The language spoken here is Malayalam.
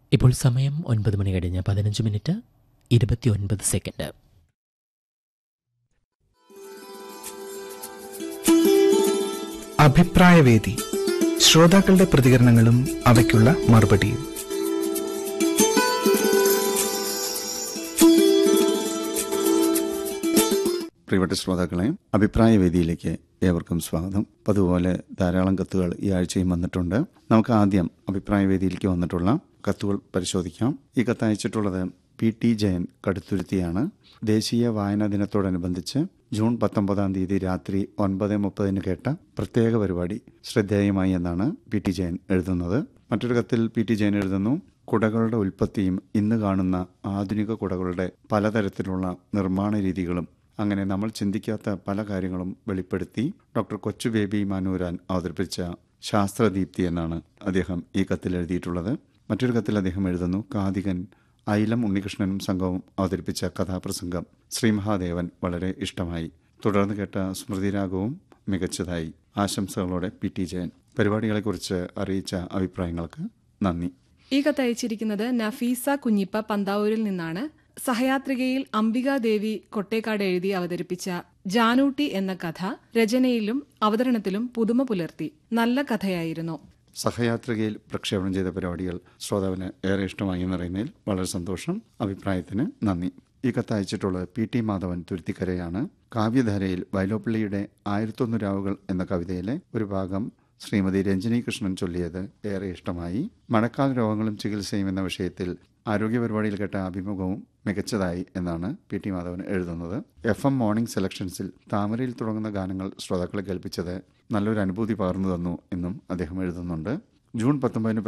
ഇപ്പോൾ സമയം ഒൻപത് മണി കഴിഞ്ഞ് പതിനഞ്ച് മിനിറ്റ് ഇരുപത്തിയൊൻപത് സെക്കൻഡ് അഭിപ്രായവേദി ശ്രോതാക്കളുടെ പ്രതികരണങ്ങളും അവയ്ക്കുള്ള മറുപടിയും പ്രിയപ്പെട്ട ശ്രോതാക്കളെ അഭിപ്രായ വേദിയിലേക്ക് ഏവർക്കും സ്വാഗതം അതുപോലെ ധാരാളം കത്തുകൾ ഈ ആഴ്ചയും വന്നിട്ടുണ്ട് നമുക്ക് ആദ്യം അഭിപ്രായ വേദിയിലേക്ക് വന്നിട്ടുള്ള കത്തുകൾ പരിശോധിക്കാം ഈ കത്ത് അയച്ചിട്ടുള്ളത് പി ടി ജയൻ കടുത്തുരുത്തിയാണ് ദേശീയ വായനാ ദിനത്തോടനുബന്ധിച്ച് ജൂൺ പത്തൊമ്പതാം തീയതി രാത്രി ഒൻപത് മുപ്പതിന് കേട്ട പ്രത്യേക പരിപാടി ശ്രദ്ധേയമായി എന്നാണ് പി ടി ജയൻ എഴുതുന്നത് മറ്റൊരു കത്തിൽ പി ടി ജയൻ എഴുതുന്നു കുടകളുടെ ഉൽപ്പത്തിയും ഇന്ന് കാണുന്ന ആധുനിക കുടകളുടെ പലതരത്തിലുള്ള നിർമ്മാണ രീതികളും അങ്ങനെ നമ്മൾ ചിന്തിക്കാത്ത പല കാര്യങ്ങളും വെളിപ്പെടുത്തി ഡോക്ടർ കൊച്ചു ബേബി മാനൂരാൻ അവതരിപ്പിച്ച ശാസ്ത്രദീപ്തി എന്നാണ് അദ്ദേഹം ഈ കത്തിൽ എഴുതിയിട്ടുള്ളത് മറ്റൊരു കത്തിൽ അദ്ദേഹം എഴുതുന്നു കാതികൻ ഐലം ഉണ്ണികൃഷ്ണനും സംഘവും അവതരിപ്പിച്ച കഥാപ്രസംഗം ശ്രീമഹാദേവൻ വളരെ ഇഷ്ടമായി തുടർന്ന് കേട്ട സ്മൃതിരാഗവും മികച്ചതായി ആശംസകളോടെ പി ടി ജയൻ പരിപാടികളെക്കുറിച്ച് അറിയിച്ച അഭിപ്രായങ്ങൾക്ക് നന്ദി ഈ കത്ത് അയച്ചിരിക്കുന്നത് നഫീസ കുഞ്ഞിപ്പ പന്താവൂരിൽ നിന്നാണ് സഹയാത്രികയിൽ അംബികാദേവി കൊട്ടേക്കാട് എഴുതി അവതരിപ്പിച്ച ജാനൂട്ടി എന്ന കഥ രചനയിലും അവതരണത്തിലും പുതുമ പുലർത്തി നല്ല കഥയായിരുന്നു സഹയാത്രികയിൽ പ്രക്ഷേപണം ചെയ്ത പരിപാടികൾ ശ്രോതാവിന് ഏറെ ഇഷ്ടമായി എന്നറിയുന്നതിൽ വളരെ സന്തോഷം അഭിപ്രായത്തിന് നന്ദി ഈ കത്ത് അയച്ചിട്ടുള്ളത് പി ടി മാധവൻ തുരുത്തിക്കരയാണ് കാവ്യധാരയിൽ വൈലോപ്പിള്ളിയുടെ ആയിരത്തൊന്ന് രാവുകൾ എന്ന കവിതയിലെ ഒരു ഭാഗം ശ്രീമതി രഞ്ജിനി കൃഷ്ണൻ ചൊല്ലിയത് ഏറെ ഇഷ്ടമായി മഴക്കാല രോഗങ്ങളും ചികിത്സയും എന്ന വിഷയത്തിൽ ആരോഗ്യ പരിപാടിയിൽ കേട്ട അഭിമുഖവും മികച്ചതായി എന്നാണ് പി ടി മാധവൻ എഴുതുന്നത് എഫ് എം മോർണിംഗ് സെലക്ഷൻസിൽ താമരയിൽ തുടങ്ങുന്ന ഗാനങ്ങൾ ശ്രോതാക്കളെ കേൾപ്പിച്ചത് നല്ലൊരു അനുഭൂതി പകർന്നു തന്നു എന്നും അദ്ദേഹം എഴുതുന്നുണ്ട് ജൂൺ പത്തൊമ്പതിന്